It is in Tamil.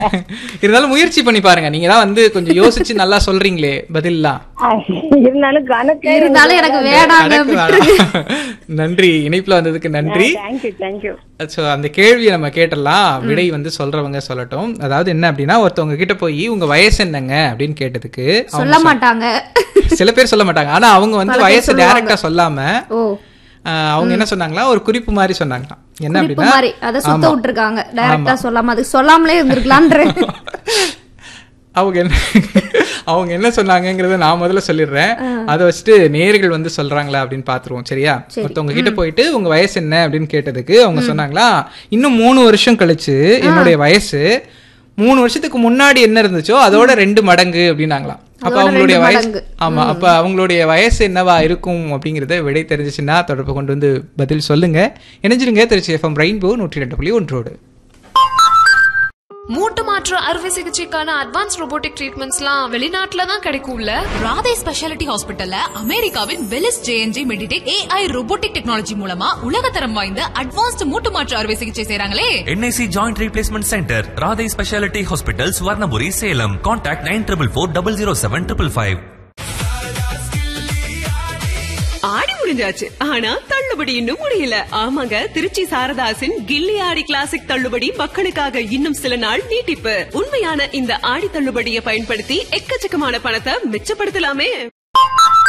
இருந்தாலும் முயற்சி பண்ணி பாருங்க நீங்க தான் வந்து கொஞ்சம் யோசிச்சு நல்லா சொல்றீங்களே பதில்லாம் இருந்தாலும் கணக்கு இருந்தாலும் எனக்கு வேணாங்க கணக்கு வேணாம். நன்றி இணைப்புல வந்ததுக்கு நன்றி தேங்க்யூ தேங்க்யூ ஸோ அந்த கேள்வியை நம்ம கேட்டலாம் விடை வந்து சொல்றவங்க சொல்லட்டும் அதாவது என்ன அப்படின்னா ஒருத்தவங்க கிட்ட போய் உங்க வயசு என்னங்க அப்படின்னு கேட்டதுக்கு அவங்க சொல்ல மாட்டாங்க சில பேர் சொல்ல மாட்டாங்க ஆனா அவங்க வந்து பல பேர் வயசு சொல்லுவாங்க. டைரக்டா சொல்லாம ஓ ஆஹ், அவங்க என்ன சொன்னாங்களா ஒரு குறிப்பு மாதிரி சொன்னாங்களாம் என்ன குறிப்பு அப்படின்னா மாதிரி அத சுத்த விட்டுருக்காங்க டைரக்டா சொல்லாம அது சொல்லாமலே இருந்திருக்கலான்ற அவங்க என்ன அவங்க என்ன சொன்னாங்கங்கிறத நான் முதல்ல சொல்லிடுறேன் அதை வச்சுட்டு நேர்கள் வந்து சொல்றாங்களா அப்படின்னு பாத்துருவோம் சரியா ஒருத்தவங்க கிட்ட போயிட்டு உங்க வயசு என்ன அப்படின்னு கேட்டதுக்கு அவங்க சொன்னாங்களா இன்னும் மூணு வருஷம் கழிச்சு என்னுடைய வயசு மூணு வருஷத்துக்கு முன்னாடி என்ன இருந்துச்சோ அதோட ரெண்டு மடங்கு அப்படின்னாங்களாம் அப்ப அதோட அவங்களுடைய ரெண்டு வயசு மடங்கு. ஆமா அப்ப அவங்களுடைய வயசு என்னவா இருக்கும் அப்படிங்கறத விடை தெரிஞ்சிச்சுன்னா தொடர்பு கொண்டு வந்து பதில் சொல்லுங்க இணைஞ்சிருங்க திருச்சி எஃப்எம் ரெயின்போ நூற்றி ரெண்டு புள்ளி ஒன்றோடு மூட்டு மாற்று அறுவை சிகிச்சைக்கான அட்வான்ஸ் ரோபோட்டிக் ட்ரீட்மெண்ட்ஸ்லாம் வெளிநாட்டுல தான் கிடைக்கும்ல ராதே ஸ்பெஷாலிட்டி ஹாஸ்பிட்டல்ல அமெரிக்காவின் வெலிஸ் ஜேஎன்ஜி மெடிடேட் ஏஐ ரோபோட்டிக் டெக்னாலஜி மூலமா உலகத்தரம் வாய்ந்த அட்வான்ஸ்ட் மூட்டு மாற்று அறுவை சிகிச்சை செய்றாங்களே NIC joint replacement centre Radhai speciality hospital Swarnapuri Salem contact nine triple four double zero seven triple five ஆடி முடிஞ்சாச்சு ஆனா தள்ளுபடி இன்னும் முடியல ஆமாங்க திருச்சி சாரதாசின் கில்லி ஆடி கிளாசிக் தள்ளுபடி மக்களுக்காக இன்னும் சில நாள் நீட்டிப்பு உண்மையான இந்த ஆடி தள்ளுபடியை பயன்படுத்தி எக்கச்சக்கமான பணத்தை மிச்சப்படுத்தலாமே